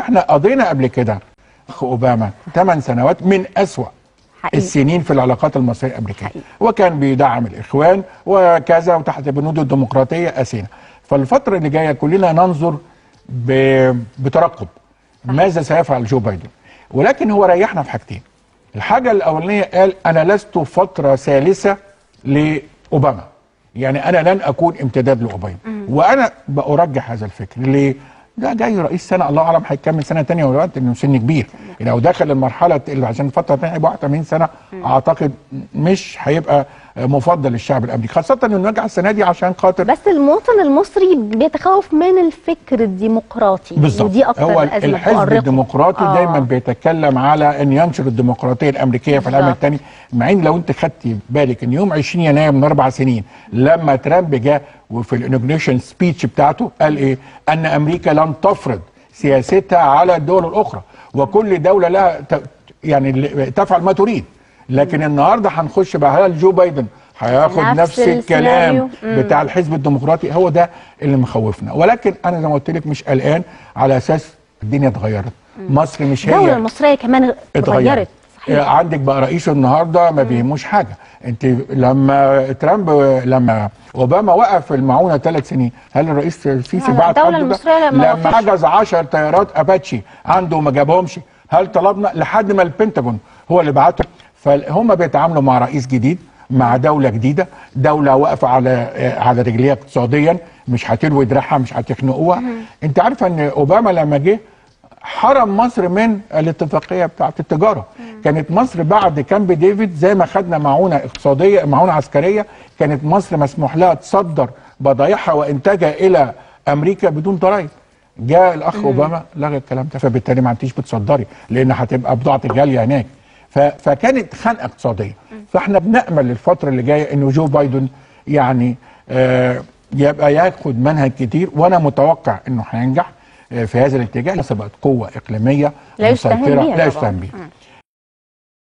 احنا قضينا قبل كده اخ اوباما 8 سنوات من اسوا حقيقي. السنين في العلاقات المصريه الامريكيه حقيقي. وكان بيدعم الاخوان وكذا وتحت بنود الديمقراطيه اسينا فالفتره اللي جايه كلنا ننظر ب- بترقب ماذا سيفعل جو بايدن ولكن هو ريحنا في حاجتين الحاجه الاولانيه قال انا لست فتره ثالثه لاوباما يعني انا لن اكون امتداد لاوباما وانا بأرجح هذا الفكر ليه ده جاي رئيس سنه الله اعلم هيكمل سنه تانية ولا وقت انه سن كبير لو دخل المرحله اللي عشان الفتره الثانيه هيبقى 81 سنه اعتقد مش هيبقى مفضل للشعب الامريكي خاصه انه نرجع السنه دي عشان خاطر بس المواطن المصري بيتخوف من الفكر الديمقراطي بالظبط ودي اكتر هو ازمه الحزب تؤرقه. الديمقراطي آه. آه. دايما بيتكلم على ان ينشر الديمقراطيه الامريكيه في العالم بالظبط. الثاني مع ان لو انت خدتي بالك ان يوم 20 يناير من اربع سنين لما ترامب جاء وفي الانوجريشن سبيتش بتاعته قال ايه؟ ان امريكا لن تفرض سياستها على الدول الاخرى وكل دوله لها ت- يعني اللي- تفعل ما تريد لكن النهارده هنخش بقى هل جو بايدن هياخد نفس نفس السيناريو. الكلام بتاع الحزب الديمقراطي هو ده اللي مخوفنا ولكن انا زي ما قلت لك مش قلقان على اساس الدنيا اتغيرت مصر مش هي الدوله المصريه كمان اتغيرت آه، صحيح عندك بقى رئيس النهارده ما بيهموش حاجه انت لما ترامب لما اوباما وقف المعونه ثلاث سنين هل الرئيس السيسي لا، لا، بعت الدولة حد ده؟ المصرية ما لما وقفش. حجز 10 طيارات اباتشي عنده وما جابهمش هل طلبنا لحد ما البنتاجون هو اللي بعته فهم بيتعاملوا مع رئيس جديد مع دولة جديدة دولة واقفة على آه، على رجليها اقتصاديا مش هتلوي دراعها مش هتخنقوها انت عارفة ان اوباما لما جه حرم مصر من الاتفاقيه بتاعت التجاره كانت مصر بعد كامب ديفيد زي ما خدنا معونه اقتصاديه معونه عسكريه كانت مصر مسموح لها تصدر بضائعها وانتاجها الى امريكا بدون ضرائب جاء الاخ اوباما لغى الكلام ده فبالتالي ما انتيش بتصدري لان هتبقى بضاعتك غاليه هناك ف- فكانت خنقه اقتصاديه فاحنا بنامل الفتره اللي جايه انه جو بايدن يعني آه يبقى ياخد منهج كتير وانا متوقع انه هينجح آه، في هذا الاتجاه مصر بقت قوه اقليميه لا يستهان مسيطرة- بيها لا طبعاً. يستهان بيها